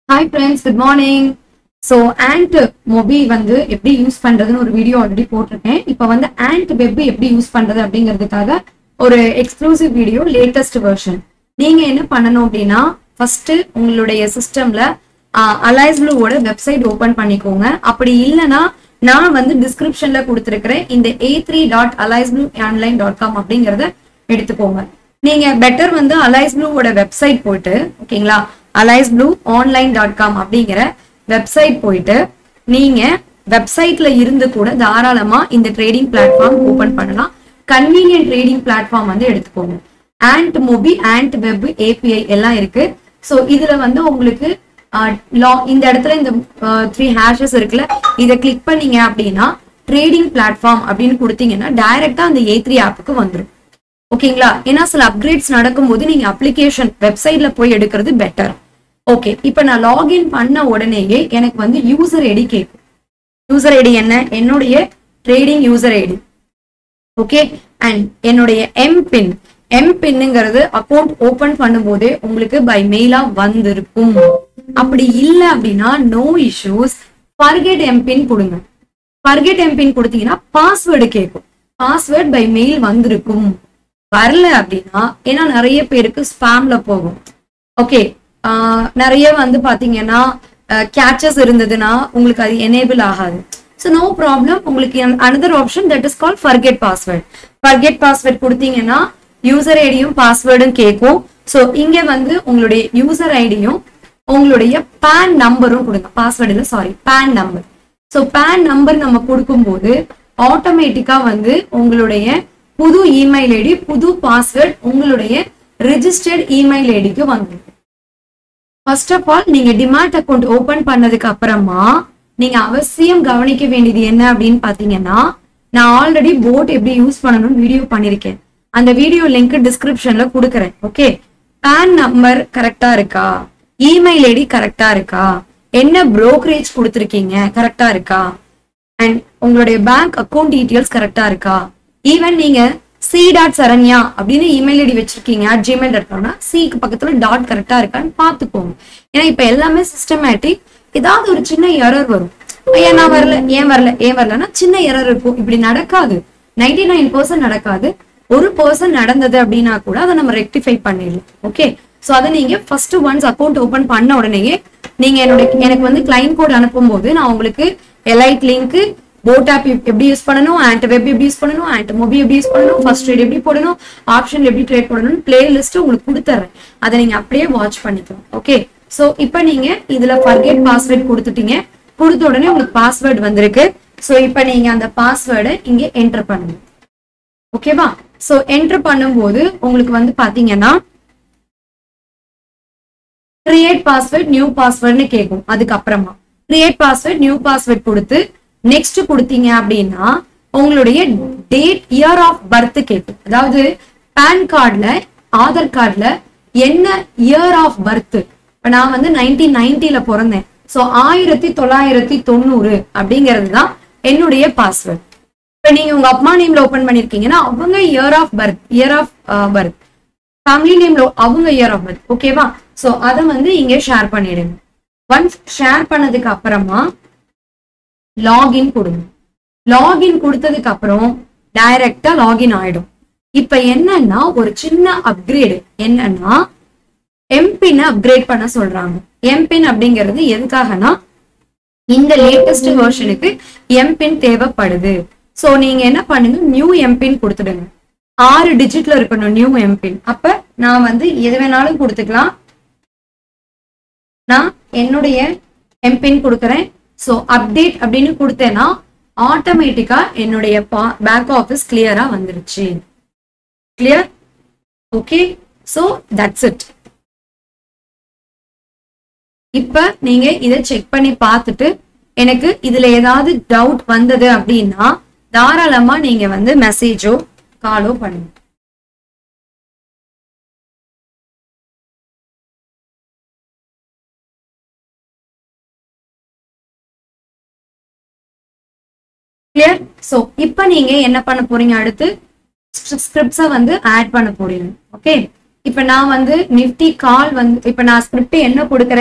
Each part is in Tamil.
hi friends good morning so ANT Mobi வந்து எப்படி யூஸ் பண்றதுன்னு ஒரு வீடியோ ஆல்ரெடி போட்டிருக்கேன் இப்போ வந்து ஆண்ட் வெப் எப்படி யூஸ் பண்றது அப்படிங்கிறதுக்காக ஒரு எக்ஸ்க்ளூசிவ் வீடியோ லேட்டஸ்ட் வெர்ஷன் நீங்க என்ன பண்ணணும் அப்படின்னா ஃபர்ஸ்ட் உங்களுடைய சிஸ்டம்ல அலைஸ் ப்ளூவோட வெப்சைட் ஓபன் பண்ணிக்கோங்க அப்படி இல்லைன்னா நான் வந்து டிஸ்கிரிப்ஷன்ல கொடுத்துருக்கிறேன் இந்த A three dot Alice Blue online dot com அப்படிங்கிறத எடுத்துக்கோங்க நீங்க பெட்டர் வந்து அலைஸ் ப்ளூவோட வெப்சைட் போயிட்டு ஓகேங்களா Alice Blue online dot com அப்படிங்கிற வெப்சைட் போயிட்டு நீங்க வெப்சைட்ல இருந்து கூட தாராளமா இந்த ட்ரேடிங் பிளாட்ஃபார்ம் ஓபன் பண்ணலாம் கன்வீனியன்ட் ட்ரேடிங் பிளாட்ஃபார்ம் வந்து எடுத்துக்கோங்க ANT Mobi ANT web API எல்லாம் இருக்கு ஸோ இதுல வந்து உங்களுக்கு லா இந்த இடத்துல இந்த த்ரீ ஹேஷஸ் இருக்குல்ல இதை கிளிக் பண்ணீங்க அப்படின்னா ட்ரேடிங் பிளாட்ஃபார்ம் அப்படின்னு கொடுத்தீங்கன்னா டைரக்டா அந்த ஏ த்ரீ ஆப்புக்கு வந்துடும் ஓகேங்களா ஏன்னா சில அப்கிரேட்ஸ் நடக்கும்போது நீங்க அப்ளிகேஷன் வெப்சைட்ல போய் எடுக்கிறது பெட்டர் ஓகே இப்போ நான் லாகின் பண்ண உடனேயே எனக்கு வந்து யூசர் ஐடி கேட்கும் யூசர் ஐடி என்ன என்னுடைய trading user ID okay and என்னுடைய எம் பின் எம் பின்னுங்கிறது அக்கௌண்ட் ஓபன் பண்ணும்போதே உங்களுக்கு பை மெயிலா வந்திருக்கும் அப்படி இல்லை அப்படின்னா no issues forget M PIN கொடுங்க ஃபர்கெட் எம் பின் கொடுத்தீங்கன்னா பாஸ்வேர்டு கேட்கும் பாஸ்வேர்ட் பை மெயில் வந்திருக்கும் வரல அப்படின்னா ஏன்னா நிறைய பேருக்கு ஸ்பேம்ல போகும் ஓகே நிறைய வந்து பாத்தீங்கன்னா கேச்சஸ் இருந்ததுன்னா உங்களுக்கு அது எனேபிள் ஆகாது ஸோ நோ ப்ராப்ளம் உங்களுக்கு another option that is call forget password forget password கொடுத்தீங்கன்னா யூசர் ஐடியும் பாஸ்வேர்டும் கேட்கும் ஸோ இங்க வந்து உங்களுடைய யூசர் ஐடியும் உங்களுடைய பேன் நம்பரும் கொடுங்க பாஸ்வேர்டு இல்லை sorry PAN number so PAN number நம்ம கொடுக்கும்போது ஆட்டோமேட்டிக்கா வந்து உங்களுடைய புது இமெயில் ஐடி புது பாஸ்வேர்ட் உங்களுடைய ரிஜிஸ்டர்ட் இமெயில் ஐடிக்கு வந்துடும் ஃபர்ஸ்ட் ஆஃப் ஆல் நீங்க டிமாட் அக்கௌண்ட் ஓபன் பண்ணதுக்கு அப்புறமா நீங்க அவசியம் கவனிக்க வேண்டியது என்ன அப்படின்னு பாத்தீங்கன்னா நான் ஆல்ரெடி போட் எப்படி யூஸ் பண்ணணும்னு வீடியோ பண்ணிருக்கேன் அந்த வீடியோ லிங்க் டிஸ்கிரிப்ஷன்ல கொடுக்குறேன் ஓகே பேன் நம்பர் கரெக்டா இருக்கா இமெயில் ஐடி கரெக்டா இருக்கா என்ன புரோக்கரேஜ் கொடுத்துருக்கீங்க கரெக்டா இருக்கா அண்ட் உங்களுடைய பேங்க் அக்கௌண்ட் டீட்டெயில்ஸ் கரெக்டா இருக்கா ஈவன் நீங்க சி டாட் சரண்யா அப்படின்னு இமெயில் ஐடி வச்சிருக்கீங்க அட் ஜிமெயில் டாட் காம்னா சிக்கு பக்கத்துல டாட் கரெக்டா இருக்கான்னு பாத்துக்கோங்க ஏன்னா இப்ப எல்லாமே சிஸ்டமேட்டிக் ஏதாவது ஒரு சின்ன எரர் வரும் ஏன் நான் வரல ஏன் வரல ஏன் வரலன்னா சின்ன எரர் இருக்கும் இப்படி நடக்காது நைன்டி நைன் பர்சன்ட் நடக்காது ஒரு பர்சன் நடந்தது அப்படின்னா கூட அதை நம்ம ரெக்டிஃபை பண்ணிடலாம் ஓகே ஸோ அதை நீங்க ஃபர்ஸ்ட் ஒன்ஸ் அக்கௌண்ட் ஓபன் பண்ண உடனேயே நீங்க என்னோட எனக்கு வந்து கிளைம் கோட் அனுப்பும் போது நான் உங்களுக்கு எலைட் லிங்க் போட் ஆப் எப்படி யூஸ் பண்ணணும் ஆண்ட் வெப் எப்படி யூஸ் பண்ணணும் ஆண்ட் மொபி எப்படி யூஸ் பண்ணணும் ஃபர்ஸ்ட் ட்ரேட் எப்படி போடணும் ஆப்ஷன் எப்படி ட்ரேட் பண்ணணும் பிளே லிஸ்ட் உங்களுக்கு கொடுத்துறேன் அதை நீங்க அப்படியே வாட்ச் பண்ணிக்கலாம் ஓகே ஸோ இப்போ நீங்க இதுல ஃபர்கெட் பாஸ்வேர்ட் கொடுத்துட்டீங்க கொடுத்த உடனே உங்களுக்கு பாஸ்வேர்டு வந்திருக்கு ஸோ இப்போ நீங்க அந்த பாஸ்வேர்டை இங்க என்டர் பண்ணுங்க ஓகேவா ஸோ என்டர் பண்ணும்போது உங்களுக்கு வந்து பாத்தீங்கன்னா கிரியேட் பாஸ்வேர்ட் நியூ பாஸ்வேர்ட்னு கேட்கும் அதுக்கப்புறமா கிரியேட் பாஸ்வேர்ட் நியூ பாஸ்வேர்ட் கொடுத்து நெக்ஸ்ட் கொடுத்தீங்க அப்படின்னா உங்களுடைய டேட் இயர் ஆஃப் பர்த் கேட்கும் அதாவது பேன் கார்டுல ஆதார் கார்டுல என்ன இயர் ஆஃப் பர்த் இப்ப நான் வந்து நைன்டீன் நைன்டில பிறந்தேன் ஸோ ஆயிரத்தி தொள்ளாயிரத்தி தொண்ணூறு அப்படிங்கிறது தான் என்னுடைய பாஸ்வேர்ட் இப்ப நீங்க உங்க அப்பா நேம்ல ஓபன் பண்ணிருக்கீங்கன்னா அவங்க year of birth year of birth family நேம்ல அவங்க இயர் ஆஃப் பர்த் ஓகேவா ஸோ அதை வந்து இங்க ஷேர் பண்ணிடுங்க ஒன்ஸ் ஷேர் பண்ணதுக்கு அப்புறமா லாகின் கொடுங்க லாகின் கொடுத்ததுக்கு அப்புறம் டைரக்டா லாகின் ஆயிடும் இப்ப என்னன்னா ஒரு சின்ன அப்கிரேடு என்னன்னா எம்பின் அப்கிரேட் பண்ண சொல்றாங்க எம்பின் அப்படிங்கிறது எதுக்காகனா இந்த லேட்டஸ்ட் வெர்ஷனுக்கு எம்பின் தேவைப்படுது சோ நீங்க என்ன பண்ணுங்க நியூ எம்பின் கொடுத்துடுங்க ஆறு டிஜிட்ல இருக்கணும் நியூ எம்பின் அப்ப நான் வந்து எது வேணாலும் கொடுத்துக்கலாம் நான் என்னுடைய எம்பின் கொடுக்குறேன் ஸோ அப்டேட் அப்படின்னு கொடுத்தேன்னா ஆட்டோமேட்டிக்கா என்னுடைய பேக் ஆஃபீஸ் கிளியரா வந்துருச்சு clear okay so that's it இப்ப நீங்க இதை செக் பண்ணி பார்த்துட்டு எனக்கு இதுல ஏதாவது டவுட் வந்தது அப்படின்னா தாராளமா நீங்க வந்து மெசேஜோ காலோ பண்ணுங்க கிளியர் சோ இப்போ நீங்க என்ன பண்ண போறீங்க அடுத்து ஸ்கிரிப்ட்ஸை வந்து ஆட் பண்ண போறீங்க ஓகே இப்போ நான் வந்து நிஃப்டி கால் வந்து இப்போ நான் ஸ்கிரிப்ட் என்ன கொடுக்குறேன்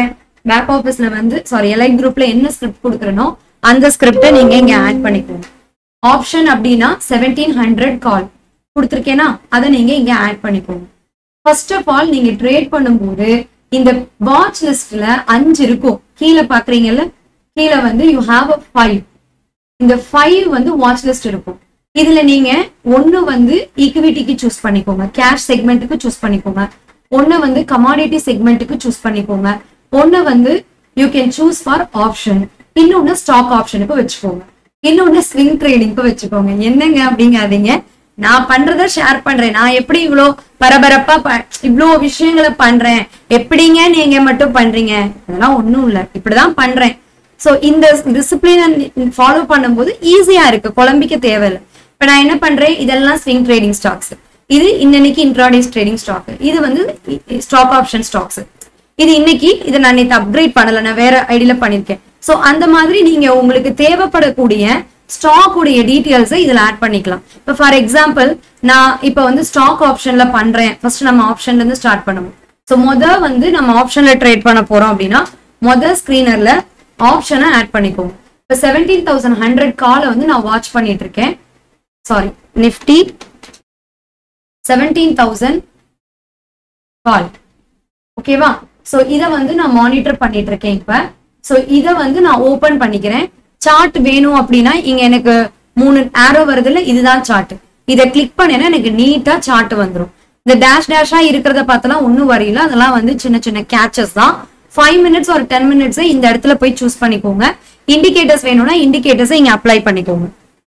பேக் ஆஃபீஸ்ல வந்து சாரி எலைட் குரூப்ல என்ன ஸ்கிரிப்ட் கொடுக்குறனோ அந்த ஸ்கிரிப்டை நீங்க இங்க ஆட் பண்ணிக்கோங்க ஆப்ஷன் அப்படின்னா செவன்டீன் ஹண்ட்ரட் கால் கொடுத்துருக்கேனா அதை நீங்க இங்க ஆட் பண்ணிக்கோங்க ஃபர்ஸ்ட் ஆஃப் ஆல் நீங்க ட்ரேட் பண்ணும்போது இந்த வாட்ச் லிஸ்ட்ல அஞ்சு இருக்கும் கீழே பாக்குறீங்கல்ல கீழே வந்து யூ ஹாவ் அ ஃபைவ் இந்த ஃபைவ் வந்து வாட்ச் லிஸ்ட் இருக்கும் இதுல நீங்க ஒன்னு வந்து ஈக்விட்டிக்கு சூஸ் பண்ணிக்கோங்க கேஷ் செக்மெண்ட்டுக்கு சூஸ் பண்ணிக்கோங்க ஒன்னு வந்து கமாடிட்டி செக்மெண்ட்டுக்கு சூஸ் பண்ணிக்கோங்க ஒன்னு வந்து you can choose for option இன்னொன்னு ஸ்டாக் ஆப்ஷனுக்கு வச்சுக்கோங்க இன்னொன்னு ஸ்விங் ட்ரேடிங்க்கு வச்சுக்கோங்க என்னங்க அப்படிங்காதீங்க நான் பண்றத ஷேர் பண்றேன் நான் எப்படி இவ்வளோ பரபரப்பா ப- இவ்வளோ விஷயங்களை பண்றேன் எப்படிங்க நீங்க மட்டும் பண்றீங்க அதெல்லாம் ஒண்ணும் இல்ல இப்படிதான் பண்றேன் சோ இந்த டிசிப்ளினை ஃபாலோ பண்ணும்போது ஈஸியா இருக்கு குழம்பிக்க தேவையில்லை இப்ப நான் என்ன பண்றேன் இதெல்லாம் ஸ்விங் ட்ரேடிங் ஸ்டாக்ஸ் இது இன்னைக்கு இன்ட்ராடேஸ் ட்ரேடிங் ஸ்டாக் இது வந்து ஸ்டாக் ஆப்ஷன் ஸ்டாக்ஸ் இது இன்னைக்கு இதை நான் நேற்று அப்கிரேட் பண்ணல நான் வேற ஐடியில பண்ணிருக்கேன் சோ அந்த மாதிரி நீங்க உங்களுக்கு தேவைப்படக்கூடிய ஸ்டாக் உடைய டீட்டெயில்ஸை இதுல ஆட் பண்ணிக்கலாம் இப்போ ஃபார் எக்ஸாம்பிள் நான் இப்போ வந்து ஸ்டாக் ஆப்ஷன்ல பண்றேன் ஃபர்ஸ்ட் நம்ம ஆப்ஷன்ல இருந்து ஸ்டார்ட் பண்ணுவோம் ஸோ முத வந்து நம்ம ஆப்ஷன்ல ட்ரேட் பண்ண போறோம் அப்படின்னா மொத ஸ்கிரீனர்ல ஆப்ஷனை ஆட் பண்ணிக்கோங்க இப்போ செவன்டீன் தௌசண்ட் ஹண்ட்ரட் காலை வந்து நான் வாட்ச் பண்ணிட்டு இருக்கேன் sorry Nifty seventeen thousand call ஓகேவா சோ இத வந்து நான் மானிட்டர் பண்ணிட்டு இருக்கேன் இப்ப சோ இத வந்து நான் ஓபன் பண்ணிக்கிறேன் சார்ட் வேணும் அப்படின்னா இங்க எனக்கு மூணு ஆரோ வருதுல இதுதான் சார்ட் இத கிளிக் பண்ணேன்னா எனக்கு நீட்டா சார்ட் வந்துரும் இந்த டேஷ் டேஷா இருக்கிறத பார்த்தலாம் ஒண்ணும் வரையில அதெல்லாம் வந்து சின்ன சின்ன கேச்சஸ் தான் ஃபைவ் மினிட்ஸ் ஒரு டென் மினிட்ஸ் இந்த இடத்துல போய் சூஸ் பண்ணிக்கோங்க இண்டிகேட்டர்ஸ் வேணும்னா இண்டிகேட்டர்ஸ் இங்க அப்ளை பண்ணிக்கோங்க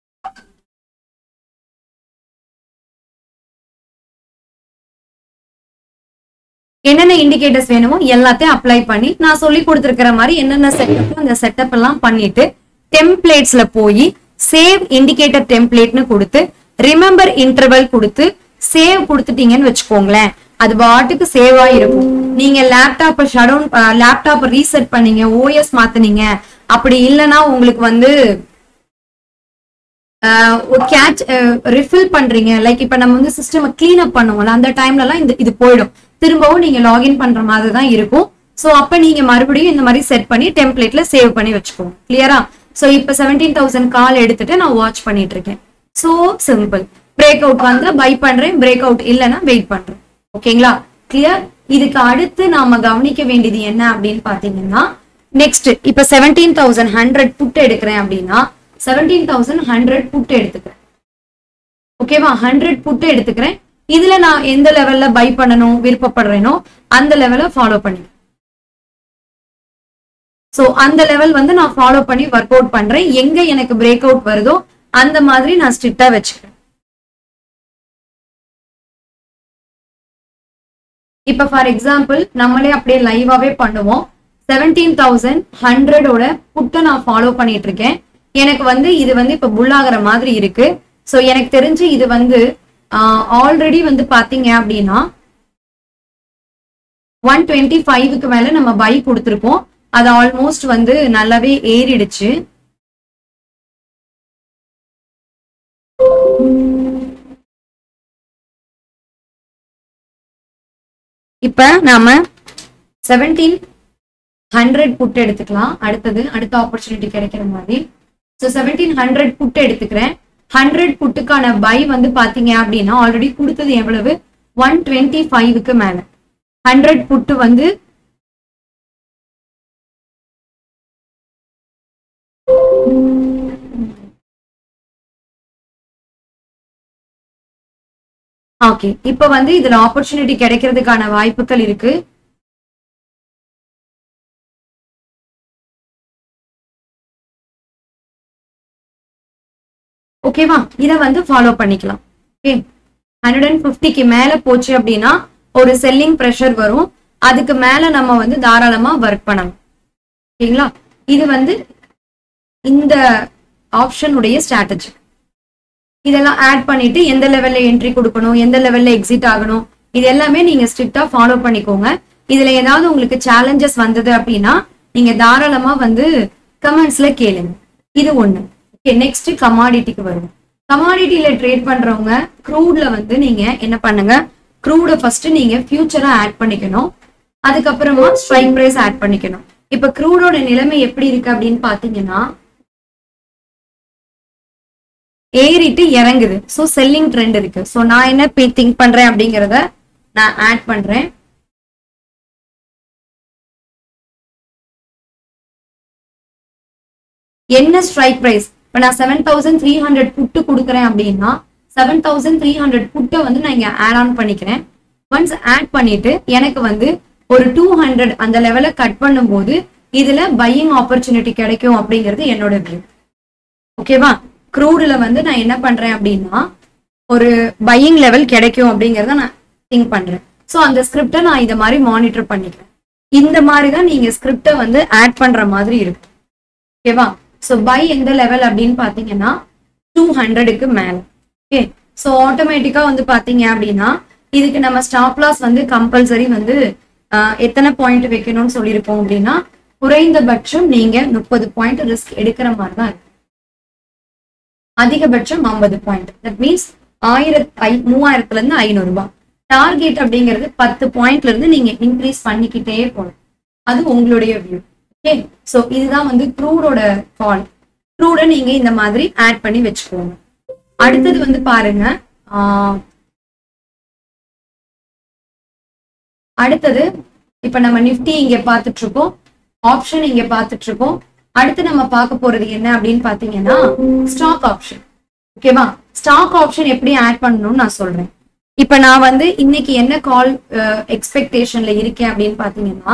என்னென்ன இண்டிகேட்டர்ஸ் வேணுமோ எல்லாத்தையும் அப்ளை பண்ணி நான் சொல்லி கொடுத்துருக்கிற மாதிரி என்னென்ன செட்டப் அந்த செட்டப் எல்லாம் பண்ணிட்டு டெம்ப்ளேட்ஸ்ல போய் சேவ் இண்டிகேட்டர் டெம்ப்ளேட்னு கொடுத்து ரிமெம்பர் இன்டர்வல் கொடுத்து சேவ் கொடுத்துட்டீங்கன்னு வச்சுக்கோங்களேன் அது பாட்டுக்கு சேவ் ஆயிருக்கும் நீங்க லேப்டாப்பை ஷடவுன் லேப்டாப்பை ரீசெட் பண்ணீங்க ஓஎஸ் மாத்துனீங்க அப்படி இல்லைன்னா உங்களுக்கு வந்து கேட்ச் ரிஃபில் பண்றீங்க லைக் இப்ப நம்ம வந்து சிஸ்டம் கிளீன் அப் பண்ணுவோம்ல அந்த டைம்ல எல்லாம் இந்த இது போயிடும் திரும்பவும் நீங்க லாகின் பண்ற மாதிரி தான் இருக்கும் சோ அப்ப நீங்க மறுபடியும் இந்த மாதிரி செட் பண்ணி டெம்ப்ளேட்ல சேவ் பண்ணி வச்சுக்கோங்க கிளியரா சோ இப்ப செவன்டீன் தௌசண்ட் கால் எடுத்துட்டு நான் வாட்ச் பண்ணிட்டு இருக்கேன் சோ சிம்பிள் பிரேக் அவுட் வந்தா பை பண்றேன் பிரேக் அவுட் இல்லைன்னா வெயிட் பண்றேன் ஓகேங்களா கிளியர் இதுக்கு அடுத்து நாம கவனிக்க வேண்டியது என்ன அப்படின்னு பாத்தீங்கன்னா நெக்ஸ்ட் இப்ப செவன்டீன் தௌசண்ட் ஹண்ட்ரட் புட் எடுக்கிறேன் அப்படின்னா செவன்டீன் தௌசண்ட் ஹண்ட்ரட் புட் எடுத்துக்கிறேன் ஓகேவா ஹண்ட்ரட் புட் எடுத்துக்கிறேன் இதுல நான் எந்த லெவல்ல பை பண்ணணும் விருப்பப்படுறேனோ அந்த லெவலை ஃபாலோ பண்ணி சோ அந்த லெவல் வந்து நான் ஃபாலோ பண்ணி ஒர்க் அவுட் பண்றேன் எங்க எனக்கு பிரேக் அவுட் வருதோ அந்த மாதிரி நான் ஸ்ட்ரிக்டா வச்சுக்கிறேன் இப்ப ஃபார் எக்ஸாம்பிள் நம்மளே அப்படியே லைவாவே பண்ணுவோம் செவன்டீன் தௌசண்ட் ஹண்ட்ரடோட புட்டை நான் ஃபாலோ பண்ணிட்டு இருக்கேன் எனக்கு வந்து இது வந்து இப்ப புல் ஆகிற மாதிரி இருக்கு சோ எனக்கு தெரிஞ்சு இது வந்து ஆல்ரெடி வந்து பாத்தீங்க அப்படின்னா ஒன் டுவெண்ட்டி ஃபைவ்க்கு மேல நம்ம பை கொடுத்துருக்கோம் அது ஆல்மோஸ்ட் வந்து நல்லாவே ஏறிடுச்சு இப்ப நாம செவன்டீன் ஹண்ட்ரட் புட் எடுத்துக்கலாம் அடுத்தது அடுத்த ஆப்பர்ச்சுனிட்டி கிடைக்கிற மாதிரி ஸோ செவன்டீன் ஹண்ட்ரட் புட் எடுத்துக்கிறேன் ஹண்ட்ரட் புட்டுக்கான பை வந்து பாத்தீங்க அப்படின்னா ஆல்ரெடி கொடுத்தது எவ்வளவு ஒன் டுவெண்ட்டி ஃபைவ்க்கு மேல ஹண்ட்ரட் புட்டு வந்து ஓகே இப்ப வந்து இதுல ஆப்பர்ச்சுனிட்டி கிடைக்கிறதுக்கான வாய்ப்புகள் இருக்கு ஓகேவா இத வந்து ஃபாலோ பண்ணிக்கலாம் ஓகே ஹண்ட்ரட் அண்ட் ஃபிஃப்டிக்கு மேல போச்சு அப்படின்னா ஒரு செல்லிங் ப்ரெஷர் வரும் அதுக்கு மேல நம்ம வந்து தாராளமா ஒர்க் பண்ணணும் ஓகேங்களா இது வந்து இந்த ஆப்ஷனுடைய ஸ்ட்ராட்டஜி இதெல்லாம் ஆட் பண்ணிட்டு எந்த லெவல்ல என்ட்ரி கொடுக்கணும் எந்த லெவல்ல எக்ஸிட் ஆகணும் இது எல்லாமே நீங்க ஸ்ட்ரிக்டா ஃபாலோ பண்ணிக்கோங்க இதுல ஏதாவது உங்களுக்கு சேலஞ்சஸ் வந்தது அப்படின்னா நீங்க தாராளமா வந்து கமெண்ட்ஸ்ல கேளுங்க இது ஒண்ணு ஓகே நெக்ஸ்ட் கமாடிட்டிக்கு வருவோம் கமாடிட்டியில ட்ரேட் பண்றவங்க க்ரூட்ல வந்து நீங்க என்ன பண்ணுங்க க்ரூட ஃபர்ஸ்ட் நீங்க ஃபியூச்சரா ஆட் பண்ணிக்கணும் அதுக்கப்புறமா ஸ்ட்ரைக் பிரைஸ் ஆட் பண்ணிக்கணும் இப்ப க்ரூடோட நிலைமை எப்படி இருக்கு அப்படின்னு பாத்தீங்கன்னா ஏறிட்டு இறங்குது ஸோ செல்லிங் ட்ரெண்ட் இருக்கு ஸோ நான் என்ன திங்க் பண்றேன் அப்படிங்கிறத நான் ஆட் பண்றேன் என்ன ஸ்ட்ரைக் பிரைஸ் இப்போ நான் seven thousand three hundred put கொடுக்குறேன் அப்படின்னா செவன் தௌசண்ட் த்ரீ ஹண்ட்ரட் புட்டை வந்து நான் இங்க ஆட் ஆன் பண்ணிக்கிறேன் ஒன்ஸ் ஆட் பண்ணிட்டு எனக்கு வந்து ஒரு டூ ஹண்ட்ரட் அந்த லெவலை கட் பண்ணும்போது இதுல பையிங் ஆப்பர்ச்சுனிட்டி கிடைக்கும் அப்படிங்கிறது என்னோட வியூ ஓகேவா க்ரூடுல வந்து நான் என்ன பண்றேன் அப்படின்னா ஒரு பையிங் லெவல் கிடைக்கும் அப்படிங்கறத நான் திங்க் பண்றேன் ஸோ அந்த ஸ்கிரிப்டை நான் இதை மாதிரி மானிட்டர் பண்ணிக்கிறேன் இந்த மாதிரி தான் நீங்க ஸ்கிரிப்டை வந்து ஆட் பண்ற மாதிரி இருக்கும் ஓகேவா ஸோ பை எந்த லெவல் அப்படின்னு பாத்தீங்கன்னா டூ ஹண்ட்ரடுக்கு மேல ஓகே ஸோ ஆட்டோமேட்டிக்கா வந்து பாத்தீங்க அப்படின்னா இதுக்கு நம்ம ஸ்டாப் லாஸ் வந்து கம்பல்சரி வந்து ஆஹ், எத்தனை பாயிண்ட் வைக்கணும்னு சொல்லியிருக்கோம் அப்படின்னா குறைந்தபட்சம் நீங்க முப்பது பாயிண்ட் ரிஸ்க் எடுக்கிற மாதிரி தான் இருக்கு அதிகபட்சம் ஐம்பது பாயிண்ட் தட் மீன்ஸ் ஆயிரத் ஐ மூவாயிரத்துல இருந்து ஐநூறு ரூபாய் டார்கெட் அப்படிங்கிறது பத்து பாயிண்ட்ல இருந்து நீங்க இன்க்ரீஸ் பண்ணிக்கிட்டே போகணும் அது உங்களுடைய வியூ ஓகே ஸோ இதுதான் வந்து க்ரூடோட கால் க்ரூட நீங்க இந்த மாதிரி ஆட் பண்ணி வச்சுக்கோங்க அடுத்தது வந்து பாருங்க ஆஹ், அடுத்தது இப்ப நம்ம நிஃப்டி இங்க பார்த்துட்டு இருக்கோம் ஆப்ஷன் இங்க பார்த்துட்டு இருக்கோம் அடுத்து நம்ம பார்க்க போறது என்ன அப்படின்னு பாத்தீங்கன்னா ஸ்டாக் ஆப்ஷன் ஓகேவா ஸ்டாக் ஆப்ஷன் எப்படி ஆட் பண்ணணும்னு நான் சொல்றேன் இப்ப நான் வந்து இன்னைக்கு என்ன கால் எக்ஸ்பெக்டேஷன்ல இருக்கேன் அப்படின்னு பாத்தீங்கன்னா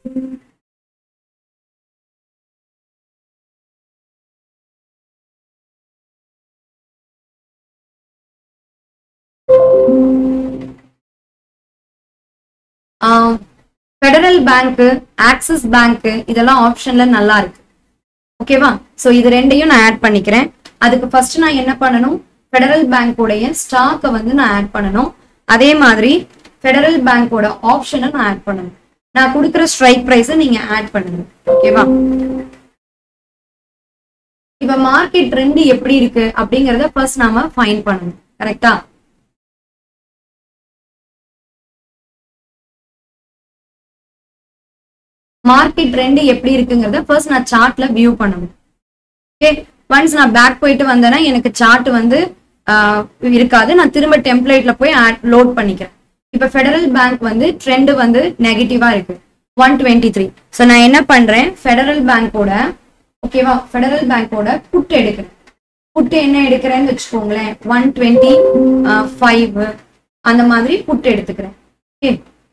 ஃபெடரல் பேங்க் ஆக்சிஸ் பேங்க் இதெல்லாம் ஆப்ஷன்ல நல்லா இருக்கு ஓகேவா சோ இது ரெண்டையும் நான் ஆட் பண்ணிக்கிறேன் அதுக்கு ஃபர்ஸ்ட் நான் என்ன பண்ணணும் ஃபெடரல் பேங்கோடைய ஸ்டாக்கை வந்து நான் ஆட் பண்ணணும் அதே மாதிரி ஃபெடரல் பேங்கோட ஆப்ஷனை நான் ஆட் பண்ணணும் நான் கொடுக்குற ஸ்ட்ரைக் ப்ரைஸை நீங்க ஆட் பண்ணுங்க ஓகேவா இப்ப மார்க்கெட் ட்ரெண்ட் எப்படி இருக்கு அப்படிங்கறத ஃபர்ஸ்ட் நாம ஃபைன் பண்ணணும் கரெக்டா மார்க்கெட் ட்ரெண்ட் எப்படி இருக்குங்கிறத ஃபர்ஸ்ட் நான் சார்ட்ல வியூ பண்ணணும் ஓகே ஒன்ஸ் நான் பேக் போயிட்டு வந்தேன்னா எனக்கு சார்ட் வந்து ஆஹ், இருக்காது நான் திரும்ப டெம்ப்ளேட்ல போய் லோட் பண்ணிக்கிறேன் இப்ப ஃபெடரல் பேங்க் வந்து ட்ரெண்ட் வந்து நெகட்டிவா இருக்கு ஒன் டுவெண்ட்டி த்ரீ ஸோ நான் என்ன பண்றேன் ஃபெடரல் பேங்கோட ஓகேவா ஃபெடரல் பேங்கோட புட் எடுக்கிறேன் புட்டு என்ன எடுக்கிறேன்னு வச்சுக்கோங்களேன் ஒன் டுவெண்ட்டி ஃபைவ் அந்த மாதிரி புட்டு எடுத்துக்கிறேன் ஓகே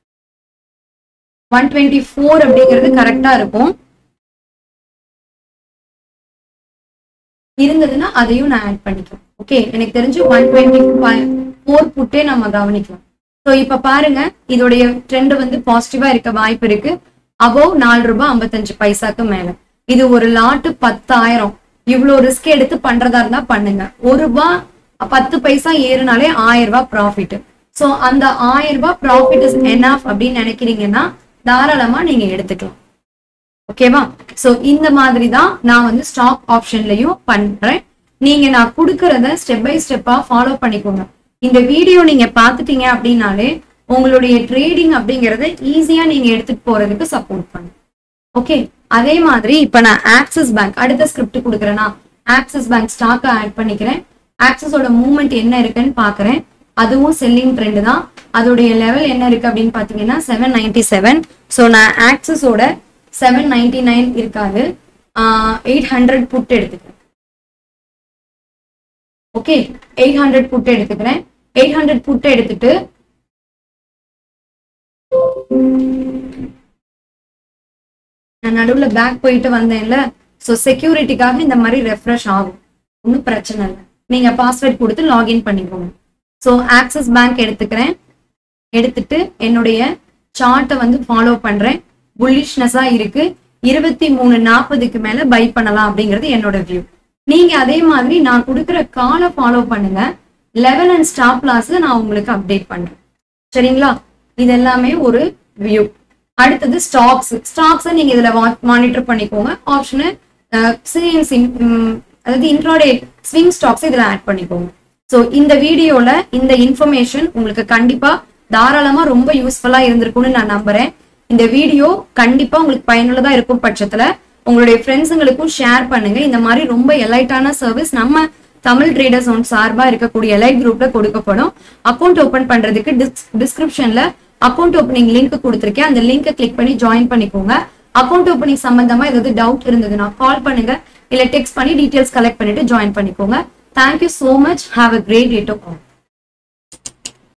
ஒன் டுவெண்ட்டி ஃபோர் அப்படிங்கிறது கரெக்டா இருக்கும் இருந்ததுன்னா அதையும் நான் ஆட் பண்ணிக்கிறேன் ஓகே எனக்கு தெரிஞ்சு ஒன் டுவெண்ட்டி ஃபோர் புட்டே நம்ம கவனிக்கலாம் ஸோ இப்ப பாருங்க இதோடைய ட்ரெண்ட் வந்து பாசிட்டிவா இருக்க வாய்ப்பு இருக்கு அபோவ் நாலு ரூபாய் ஐம்பத்தஞ்சு பைசாக்கு மேல இது ஒரு லாட்டு பத்தாயிரம் இவ்வளோ ரிஸ்க் எடுத்து பண்றதா இருந்தா பண்ணுங்க ஒரு ரூபாய் பத்து பைசா ஏறுனாலே ஆயிரம் ரூபாய் ப்ராஃபிட் ஸோ அந்த ஆயிரம் ரூபாய் ப்ராஃபிட் இஸ் எனாஃப் அப்படின்னு நினைக்கிறீங்கன்னா தாராளமா நீங்க எடுத்துக்கலாம் ஓகேவா சோ இந்த மாதிரி தான் நான் வந்து ஸ்டாக் ஆப்ஷன்லயும் பண்றேன் நீங்க நான் கொடுக்கறத ஸ்டெப் பை ஸ்டெப்பா ஃபாலோ பண்ணிக்கோங்க இந்த வீடியோ நீங்க பாத்துட்டீங்க அப்படின்னாலே உங்களுடைய ட்ரேடிங் அப்படிங்கறத ஈஸியா நீங்க எடுத்துட்டு போறதுக்கு சப்போர்ட் பண்ணும் ஓகே அதே மாதிரி இப்ப நான் ஆக்சிஸ் பேங்க் அடுத்த ஸ்கிரிப்ட் கொடுக்குறேன்னா ஆக்சிஸ் பேங்க் ஸ்டாக்கை ஆட் பண்ணிக்கிறேன் ஆக்சிஸோட மூவ்மெண்ட் என்ன இருக்குன்னு பாக்குறேன் அதுவும் செல்லிங் ட்ரெண்ட் தான் அதோடைய லெவல் என்ன இருக்கு அப்படின்னு பாத்தீங்கன்னா செவன் நைன்டி செவன் ஸோ நான் ஆக்சிஸோட செவன் நைன்டி நைன் இருக்காது எயிட் ஹண்ட்ரட் புட் எடுத்துக்கிறேன் ஓகே எயிட் ஹண்ட்ரட் புட் எடுத்துக்கிறேன் எயிட் ஹண்ட்ரட் புட் எடுத்துட்டு நான் நடுவுல பேக் போயிட்டு வந்தேன்ல ஸோ செக்யூரிட்டிக்காக இந்த மாதிரி ரெஃப்ரெஷ் ஆகும் ஒன்றும் பிரச்சனை இல்லை நீங்க பாஸ்வேர்ட் கொடுத்து லாகின் பண்ணிக்கோங்க ஸோ ஆக்சிஸ் பேங்க் எடுத்துக்கிறேன் எடுத்துட்டு என்னுடைய சார்ட்டை வந்து ஃபாலோ பண்றேன் புல்லிஷ்னஸா இருக்கு இருபத்தி மூணு நாற்பதுக்கு மேல பை பண்ணலாம் அப்படிங்கிறது என்னோட வியூ நீங்க அதே மாதிரி நான் கொடுக்குற காலை ஃபாலோ பண்ணுங்க லெவல் அண்ட் ஸ்டாப் லாஸ்ல நான் உங்களுக்கு அப்டேட் பண்றேன் சரிங்களா இது எல்லாமே ஒரு வியூ அடுத்தது ஸ்டாக்ஸ் ஸ்டாக்ஸை நீங்க இதுல மானிட்டர் பண்ணிக்கோங்க ஆப்ஷனு சிஎன்சி அதாவது இன்ட்ராடே ஸ்விங் ஸ்டாக்ஸ் இதுல ஆட் பண்ணிக்கோங்க ஸோ இந்த வீடியோல இந்த இன்ஃபர்மேஷன் உங்களுக்கு கண்டிப்பா தாராளமா ரொம்ப யூஸ்ஃபுல்லா இருந்திருக்கும்னு நான் நம்புறேன் இந்த வீடியோ கண்டிப்பா உங்களுக்கு பயனுள்ளதா இருக்கும் பட்சத்துல உங்களுடைய ஃப்ரெண்ட்ஸுங்களுக்கும் ஷேர் பண்ணுங்க இந்த மாதிரி ரொம்ப எலைட்டான சர்வீஸ் நம்ம தமிழ் ட்ரேடர்ஸ் ஒன் சார்பா இருக்கக்கூடிய எலைட் குரூப்ல கொடுக்கப்படும் அக்கௌண்ட் ஓபன் பண்றதுக்கு டிஸ்கிரிப்ஷன்ல அக்கௌண்ட் ஓப்பனிங் லிங்க் கொடுத்துருக்கேன் அந்த லிங்கை கிளிக் பண்ணி ஜாயின் பண்ணிக்கோங்க அக்கௌண்ட் ஓப்பனிங் சம்பந்தமா ஏதாவது டவுட் இருந்ததுன்னா கால் பண்ணுங்க இல்ல டெக்ஸ்ட் பண்ணி டீடைல்ஸ் கலெக்ட் பண்ணிட்டு ஜாயின் பண்ணிக்கோங்க thank you so much have a great day to